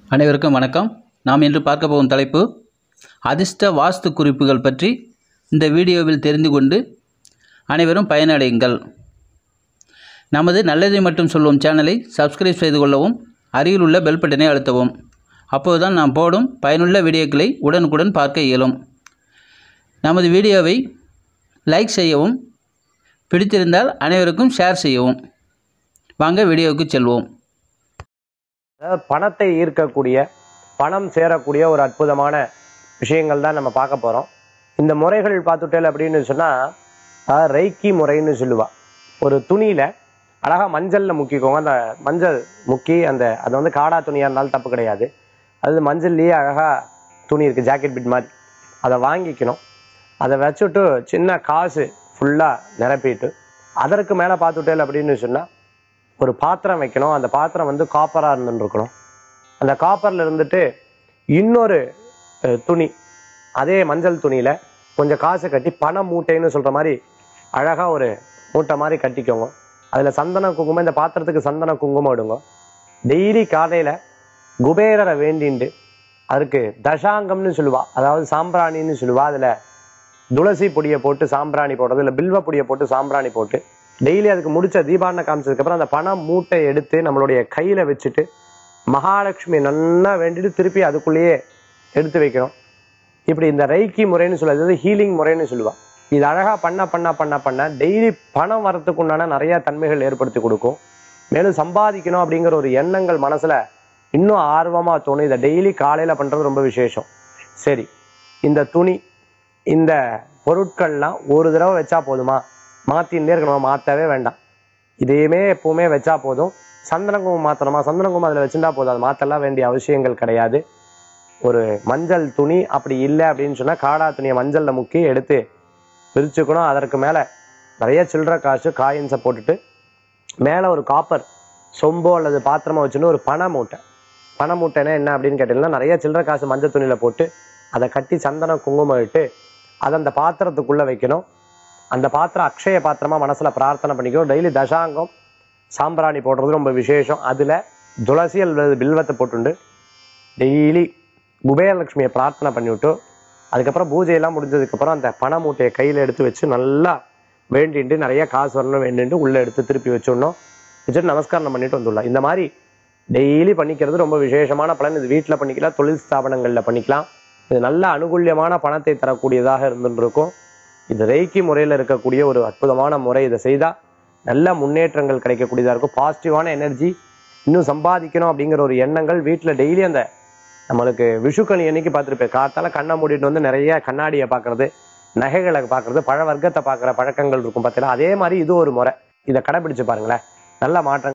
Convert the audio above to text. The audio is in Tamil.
அனைவருக்கும் வணக்கம் நாம் இன்று பார்க்க போகும் தலைப்பு அதிர்ஷ்ட வாஸ்து குறிப்புகள் பற்றி இந்த வீடியோவில் தெரிந்து கொண்டு அனைவரும் பயனடையுங்கள் நமது நல்லதை மட்டும் சொல்லும் சேனலை சப்ஸ்கிரைப் செய்து கொள்ளவும் அருகில் உள்ள பெல் பட்டனை அழுத்தவும் அப்போதுதான் நாம் போடும் பயனுள்ள வீடியோக்களை உடனுக்குடன் பார்க்க இயலும் நமது வீடியோவை லைக் செய்யவும் பிடித்திருந்தால் அனைவருக்கும் ஷேர் செய்யவும் வாங்க வீடியோவுக்கு செல்வோம் அதாவது பணத்தை ஈர்க்கக்கூடிய பணம் சேரக்கூடிய ஒரு அற்புதமான விஷயங்கள் தான் நம்ம பார்க்க போகிறோம் இந்த முறைகள் பார்த்துட்டேல் அப்படின்னு சொன்னால் ரைக்கி முறைன்னு சொல்லுவா ஒரு துணியில் அழகாக மஞ்சளில் முக்கிக்கோங்க அந்த மஞ்சள் முக்கி அந்த அது வந்து காடா துணியாக இருந்தாலும் தப்பு கிடையாது அது மஞ்சள்லேயே அழகாக துணி இருக்குது ஜாக்கெட் பிட் மாதிரி அதை வாங்கிக்கணும் அதை வச்சுட்டு சின்ன காசு ஃபுல்லாக நிரப்பிட்டு அதற்கு மேலே பார்த்துட்டேல் அப்படின்னு சொன்னால் ஒரு பாத்திரம் வைக்கணும் அந்த பாத்திரம் வந்து காப்பராக இருந்துருக்கணும் அந்த காப்பரில் இருந்துட்டு இன்னொரு அஹ், துணி அதே மஞ்சள் துணியில் கொஞ்சம் காசு கட்டி பண மூட்டைன்னு சொல்கிற மாதிரி அழகாக ஒரு மூட்டை மாதிரி கட்டிக்கோங்க அதில் சந்தன குங்குமம் இந்த பாத்திரத்துக்கு சந்தன குங்குமம் இடுங்க டெய்லி காலையில் குபேரரை வேண்டிண்டு அதுக்கு தசாங்கம்னு சொல்லுவா அதாவது சாம்பிராணின்னு சொல்லுவா அதில் துளசி பொடியை போட்டு சாம்பிராணி போடுறது இல்லை பில்வ பொடியை போட்டு சாம்பிராணி போட்டு டெய்லி அதுக்கு முடிச்ச தீபாவளி காமிச்சதுக்கப்புறம் அந்த பணம் மூட்டை எடுத்து நம்மளுடைய கையில் வச்சுட்டு மகாலட்சுமி நன்னா வேண்டிட்டு திருப்பி அதுக்குள்ளேயே எடுத்து வைக்கிறோம் இப்படி இந்த ரைக்கி முறைன்னு சொல்லுவது அதாவது ஹீலிங் முறைன்னு சொல்லுவா இது அழகா பண்ண பண்ண பண்ண பண்ண டெய்லி பணம் வரத்துக்கு உண்டான நிறைய தன்மைகள் ஏற்படுத்தி கொடுக்கும் மேலும் சம்பாதிக்கணும் அப்படிங்கிற ஒரு எண்ணங்கள் மனசுல இன்னும் ஆர்வமா தோணும் இதை டெய்லி காலையில பண்றது ரொம்ப விசேஷம் சரி இந்த துணி இந்த பொருட்கள்லாம் ஒரு தடவை வச்சா போதுமா மாத்தின்னே இருக்கணுமா மாற்றவே வேண்டாம் இதையுமே எப்பவுமே வச்சா போதும் சந்தன குங்குமம் மாற்றணுமா சந்தன குங்குமம் அதில் வச்சுட்டா போதும் அது மாற்றலாம் வேண்டிய அவசியங்கள் கிடையாது ஒரு மஞ்சள் துணி அப்படி இல்லை அப்படின்னு சொன்னால் காடா துணியை மஞ்சளில் முக்கி எடுத்து பிரிச்சுக்கணும் அதற்கு மேலே நிறைய சில்லற காசு காயின்ஸை போட்டுட்டு மேலே ஒரு காப்பர் சொம்போ அல்லது பாத்திரமா வச்சுன்னு ஒரு பண மூட்டை பண மூட்டைனா என்ன அப்படின்னு கேட்டீங்கன்னா நிறைய சில்லற காசு மஞ்சள் துணியில் போட்டு அதை கட்டி சந்தன குங்குமம் இட்டு அதை அந்த பாத்திரத்துக்குள்ளே வைக்கணும் அந்த பாத்திரம் அக்ஷய பாத்திரமா மனசுல பிரார்த்தனை பண்ணிக்கணும் டெய்லி தசாங்கம் சாம்பிராணி போடுறது ரொம்ப விசேஷம் அதுல துளசி அல்லது பில்வத்தை போட்டுண்டு டெய்லி குபேரலட்சுமியை பிரார்த்தனை பண்ணிவிட்டு அதுக்கப்புறம் பூஜையெல்லாம் முடிஞ்சதுக்கப்புறம் அந்த பண மூட்டையை கையில் எடுத்து வச்சு நல்லா வேண்டிட்டு நிறைய காசு வரணும் வேண்டிட்டு உள்ளே எடுத்து திருப்பி வச்சுடணும் வச்சுட்டு நமஸ்காரம் பண்ணிட்டு வந்துடலாம் இந்த மாதிரி டெய்லி பண்ணிக்கிறது ரொம்ப விசேஷமான பலன் இது வீட்டில் பண்ணிக்கலாம் தொழில் ஸ்தாபனங்களில் பண்ணிக்கலாம் இது நல்ல அனுகூல்யமான பணத்தை தரக்கூடியதாக இருந்துட்டு இருக்கும் இது ரெய்கி முறையில் இருக்கக்கூடிய ஒரு அற்புதமான முறை இதை செய்தால் நல்ல முன்னேற்றங்கள் கிடைக்கக்கூடியதாக இருக்கும் பாசிட்டிவான எனர்ஜி இன்னும் சம்பாதிக்கணும் அப்படிங்கிற ஒரு எண்ணங்கள் வீட்டில் டெய்லி அந்த நம்மளுக்கு விஷுக்கணி அன்னைக்கு பார்த்துருப்பேன் காத்தால கண்ணை மூடிட்டு வந்து நிறைய கண்ணாடியை பார்க்கறது நகைகளை பார்க்கறது பழ வர்க்கத்தை பார்க்குற பழக்கங்கள் இருக்கும் பார்த்தீங்களா அதே மாதிரி இது ஒரு முறை இதை கடைபிடிச்சு பாருங்களேன் நல்ல மாற்றம்